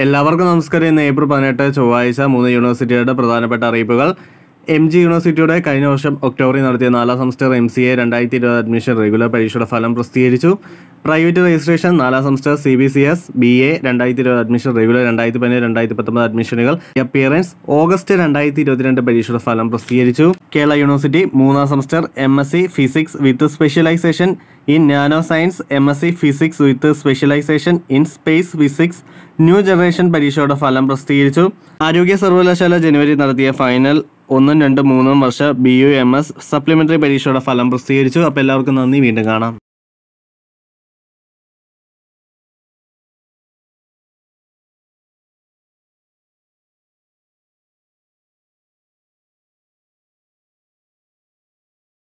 എല്ലാവർക്കും നമസ്കാരം ഇന്ന് ഏപ്രിൽ പതിനെട്ട് ചൊവ്വാഴ്ച മൂന്ന് യൂണിവേഴ്സിറ്റിയുടെ പ്രധാനപ്പെട്ട അറിയിപ്പുകൾ എം ജി യൂണിവേഴ്സിറ്റിയുടെ കഴിഞ്ഞ വർഷം ഒക്ടോബറിൽ നടത്തിയ നാലാം സെമസ്റ്റർ എം സി എ രണ്ടായിരത്തി ഇരുപത് അഡ്മിഷൻ റെഗുലർ പരീക്ഷയുടെ ഫലം പ്രസിദ്ധീകരിച്ചു പ്രൈവറ്റ് രജിസ്ട്രേഷൻ നാലാം semester C B C S B A രണ്ടായിരത്തി ഇരുപത് അഡ്മിഷൻ റെഗുലർ രണ്ടായിരത്തി പതിനേഴ് രണ്ടായിരത്തി പത്തൊമ്പത് അഡ്മിഷനുകൾ അപ്പിയറൻസ് ഓഗസ്റ്റ് രണ്ടായിരത്തി ഇരുപത്തിരണ്ട് പരീക്ഷയുടെ ഫലം പ്രസിദ്ധീകരിച്ചു കേരള യൂണിവേഴ്സിറ്റി മൂന്നാം semester M S C physics with specialisation in nano science M S C physics with specialisation in space physics new generation പരീക്ഷയുടെ ഫലം പ്രസിദ്ധീകരിച്ചു ആരോഗ്യ സർവകലാശാല ജനുവരി നടത്തിയ ഫൈനൽ ഒന്നും രണ്ടും മൂന്നും വർഷ B U M S supplementary പരീക്ഷയുടെ ഫലം പ്രസിദ്ധീകരിച്ചു അപ്പോൾ എല്ലാവർക്കും നന്ദി വീണ്ടും കാണാം